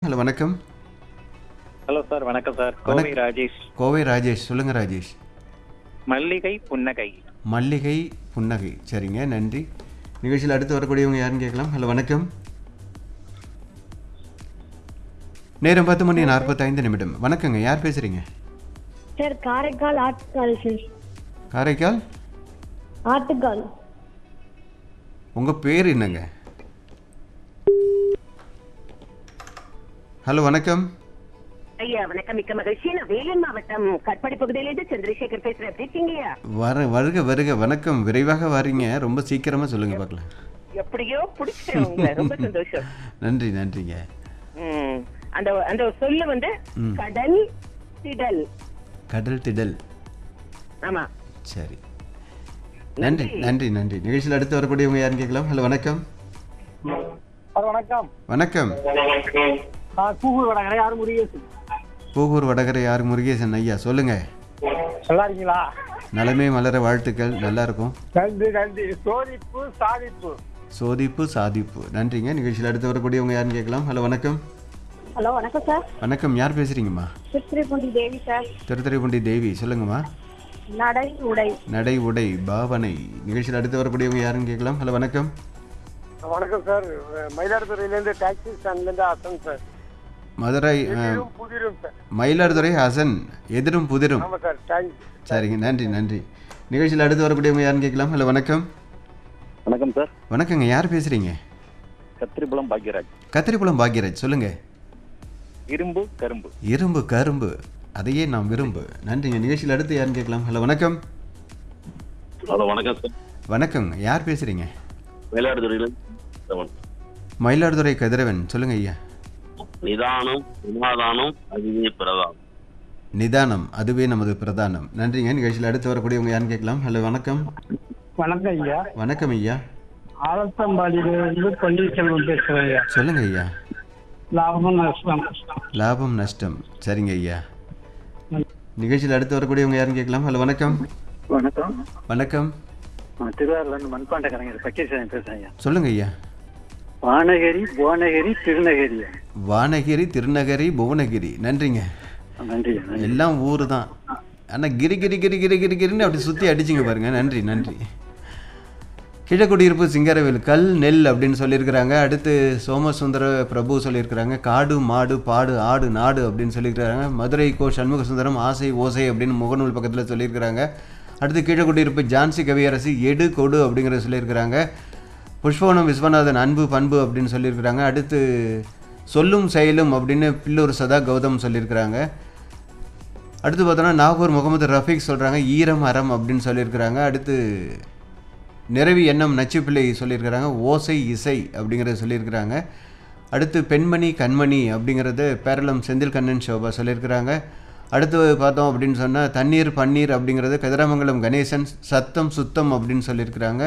Hello வணக்கம் hello sir வணக்கம் sir Kovai Rajesh Kovai Rajesh சொல்லுங்க ராஜேஷ் மல்லிகை புன்னகை மல்லிகை புன்னகை சரிங்க நன்றி நிகழ்ச்சியில் அடுத்து வரக்கூடியவங்க யாருன்னு கேட்கலாம் ஹலோ வணக்கம் நேரம் பத்து மணி நாற்பத்தைந்து நிமிடம் வணக்கங்க யார் பேசுறீங்க சார் காரைக்கால் ஆட்டுக்கால் சார் காரைக்கால் ஆட்டுக்கால் உங்க பேர் என்னங்க ஹலோ வணக்கம் ஐயா வணக்கம் மிக்க மகிழ்ச்சி நான் வேலூர் மாவட்டம் கட்பாடி பகுதியிலிருந்து சந்திரசேகர் பேசுறேன் எப்படி இருக்கீங்கய்யா வர வருக வருக வணக்கம் விரைவாக வாரீங்க ரொம்ப சீக்கிரமா சொல்லுங்க பார்க்கலாம் எப்படியோ பிடிச்சிட்டேன் உங்களை ரொம்ப சந்தோஷம் நன்றி நன்றிங்க ம், அந்த அந்த சொல்லு வந்து ம். கடல் திடல் கடல் திடல் ஆமா சரி நன்றி நன்றி நன்றி நிகழ்ச்சியில் அடுத்து வரக்கூடியவங்க யாருன்னு கேட்கலாம் ஹலோ வணக்கம் வணக்கம் வணக்கம் கூகுள் வடகரை யார் முருகேசன் பூகூர் வடகரை யார் முருகேசன் ஐயா சொல்லுங்க நல்லா இருக்கீங்களா நலமே மலர வாழ்த்துக்கள் நல்லா இருக்கும் நன்றி நன்றி சோதிப்பு சாதிப்பு சோதிப்பு சாதிப்பு நன்றிங்க நிகழ்ச்சியில் அடுத்து வரக்கூடியவங்க யாருன்னு கேட்கலாம் ஹலோ வணக்கம் ஹலோ வணக்கம் சார் வணக்கம் யார் பேசுறீங்கம்மா சித்திரைப்பூண்டி தேவி சார் திருத்துறைப்பூண்டி தேவி சொல்லுங்கம்மா நடை உடை நடை உடை பாவனை நிகழ்ச்சியில் அடுத்து வரக்கூடியவங்க யாருன்னு கேட்கலாம் ஹலோ வணக்கம் வணக்கம் சார் மயிலாடுதுறையிலேருந்து டாக்ஸி ஸ்டாண்ட்லேருந்து அசன் சார் மதுரை அஹ், புதிரும் புதிரும் சார் மயிலாடுதுறை ஹசன் எதிரும் புதிரும் ஆமாம் சார் தேங்க்ஸ் சரிங்க நன்றி நன்றி நிகழ்ச்சியில் அடுத்து வரக்கூடியவங்க யாருன்னு கேட்கலாம் ஹலோ வணக்கம் வணக்கம் சார் வணக்கங்க யார் பேசுறீங்க கத்திரிப்புலம் பாக்யராஜ் கத்திரிக்குளம் பாக்யராஜ் சொல்லுங்க இரும்பு கரும்பு இரும்பு கரும்பு அதையே நாம் விரும்பு நன்றிங்க நிகழ்ச்சியில் அடுத்து யாருன்னு கேட்கலாம் ஹலோ வணக்கம் ஹலோ வணக்கம் சார் வணக்கங்க யார் பேசுறீங்க மயிலாடுதுறையில் செவன். மயிலாடுதுறை கதிரவன் சொல்லுங்க ஐயா நிதானம் சமாதானம் அதுவே பிரதானம் நிதானம் அதுவே நமது பிரதானம் நன்றிங்க நிகழ்ச்சியில் அடுத்து வரக்கூடியவங்க யாருன்னு கேட்கலாம் ஹலோ வணக்கம் வணக்கம் ஐயா வணக்கம் ஐயா ஆலத்தம்பாடியிலிருந்து பன்னீர்செல்வம் பேசுகிறேன் ஐயா சொல்லுங்க ஐயா லாபம் நஷ்டம் லாபம் நஷ்டம் சரிங்க ஐயா நிகழ்ச்சியில் அடுத்து வரக்கூடியவங்க யாருன்னு கேட்கலாம் ஹலோ வணக்கம் வணக்கம் வணக்கம் நான் திருவாரூர்லேருந்து மண்பாண்ட கலைஞர் பக்கீர்சாமி பேசுறேன் ஐயா சொல்லுங்க ஐயா வானகிரி புவனகிரி திருநகரி வானகிரி திருநகரி புவனகிரி நன்றிங்க நன்றி நன்றி. எல்லாம் ஊர் தான் ஆனால் கிரி கிரி கிரி கிரி கிரி கிரின்னு அப்படி சுற்றி அடிச்சிங்க பாருங்க நன்றி நன்றி கிழக்குடியிருப்பு சிங்கரவேல் கல் நெல் அப்படின்னு சொல்லியிருக்கிறாங்க அடுத்து சோமசுந்தர பிரபு சொல்லியிருக்கிறாங்க காடு மாடு பாடு ஆடு நாடு அப்படின்னு சொல்லியிருக்கிறாங்க மதுரை கோ சண்முக சுந்தரம் ஆசை ஓசை அப்படின்னு முகநூல் பக்கத்தில் சொல்லியிருக்கிறாங்க அடுத்து கீழக்குடியிருப்பு ஜான்சி கவியரசி எடு கொடு அப்படிங்கிறத சொல்லியிருக்கிறாங்க புஷ்பவனம் விஸ்வநாதன் அன்பு பண்பு அப்படின்னு சொல்லியிருக்கிறாங்க அடுத்து சொல்லும் செயலும் அப்படின்னு பில்லூர் சதா கௌதம் சொல்லியிருக்கிறாங்க அடுத்து பார்த்தோன்னா நாகூர் முகமது ரஃபீக் சொல்கிறாங்க ஈரம் அறம் அப்படின்னு சொல்லியிருக்கிறாங்க அடுத்து நிறவி எண்ணம் நச்சுப்பிள்ளை சொல்லியிருக்கிறாங்க ஓசை இசை அப்படிங்கிறத சொல்லியிருக்கிறாங்க அடுத்து பெண்மணி கண்மணி அப்படிங்கிறது பேரளம் செந்தில் கண்ணன் சோபா சொல்லியிருக்கிறாங்க அடுத்து பார்த்தோம் அப்படின்னு சொன்னால் தண்ணீர் பன்னீர் அப்படிங்கிறது கதிராமங்கலம் கணேசன் சத்தம் சுத்தம் அப்படின்னு சொல்லியிருக்கிறாங்க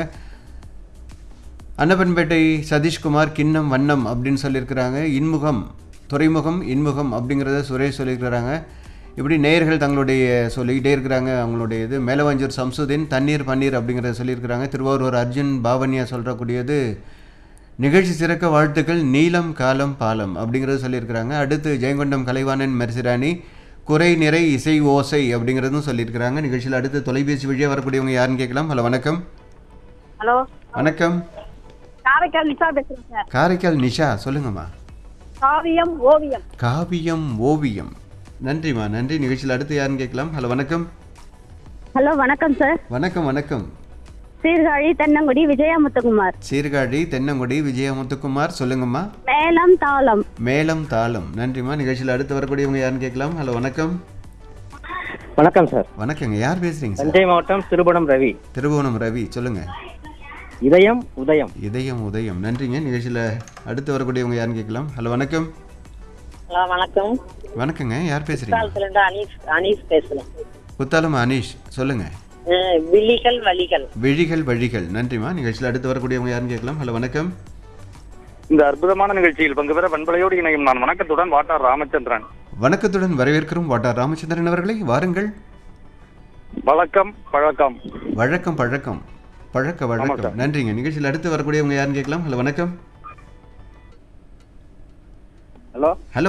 அன்னப்பன்பேட்டை சதீஷ்குமார் கிண்ணம் வண்ணம் அப்படின்னு சொல்லியிருக்கிறாங்க இன்முகம் துறைமுகம் இன்முகம் அப்படிங்கிறத சுரேஷ் சொல்லியிருக்கிறாங்க இப்படி நேயர்கள் தங்களுடைய சொல்லிக்கிட்டே இருக்கிறாங்க அவங்களுடைய இது மேலவாஞ்சூர் சம்சுதீன் தண்ணீர் பன்னீர் அப்படிங்கிறத சொல்லியிருக்கிறாங்க திருவாரூர் அர்ஜுன் பாவன்யா சொல்கிறக்கூடியது நிகழ்ச்சி சிறக்க வாழ்த்துக்கள் நீலம் காலம் பாலம் அப்படிங்கிறது சொல்லியிருக்கிறாங்க அடுத்து ஜெயங்கொண்டம் கலைவாணன் மெர்சிராணி குறை நிறை இசை ஓசை அப்படிங்கிறதும் சொல்லியிருக்கிறாங்க நிகழ்ச்சியில் அடுத்து தொலைபேசி வழியாக வரக்கூடியவங்க யாருன்னு கேட்கலாம் ஹலோ வணக்கம் ஹலோ வணக்கம் காரைக்கால் நிஷா பேசுறேன் சார் காரைக்கால் நிஷா சொல்லுங்கம்மா காவியம் ஓவியம் காவியம் ஓவியம் நன்றிம்மா நன்றி நிகழ்ச்சியில் அடுத்து யாருன்னு கேட்கலாம் ஹலோ வணக்கம் ஹலோ வணக்கம் சார் வணக்கம் வணக்கம் சீர்காழி தென்னங்குடி விஜயா முத்துக்குமார் சீர்காழி தென்னங்குடி விஜயமுத்துக்குமார் சொல்லுங்கம்மா மேலம் தாளம் மேலம் தாளம் நன்றிம்மா நிகழ்ச்சியில் அடுத்து வரக்கூடியவங்க யாருன்னு கேட்கலாம் ஹலோ வணக்கம் வணக்கம் சார் வணக்கங்க யார் பேசுறீங்க சார் தஞ்சை மாவட்டம் சிறுபடம் ரவி திருபுவனம் ரவி சொல்லுங்க இதயம் உதயம் இதயம் உதயம் நன்றிங்க நிகழ்ச்சியில் அடுத்து வரக்கூடியவங்க யாருன்னு கேட்கலாம் ஹலோ வணக்கம் ஹலோ வணக்கம் வணக்கங்க யார் பேசுறீங்க இருந்து அனீஸ் அனீஸ் பேசுறேன் குத்தாலம் அனீஷ் சொல்லுங்க விழிகள் வழிகள் விழிகள் வழிகள் நன்றிம்மா நிகழ்ச்சியில் அடுத்து வரக்கூடியவங்க யாருன்னு கேட்கலாம் ஹலோ வணக்கம் இந்த அற்புதமான நிகழ்ச்சியில் பங்கு பெற பண்பலையோடு இணையும் நான் வணக்கத்துடன் வாட்டார் ராமச்சந்திரன் வணக்கத்துடன் வரவேற்கிறோம் வாட்டார் ராமச்சந்திரன் அவர்களை வாருங்கள் வழக்கம் பழக்கம் வழக்கம் பழக்கம் பழக்க வழக்கம் நன்றிங்க நிகழ்ச்சியில் அடுத்து வரக்கூடியவங்க யாருன்னு கேட்கலாம் ஹலோ வணக்கம் ஹலோ ஹலோ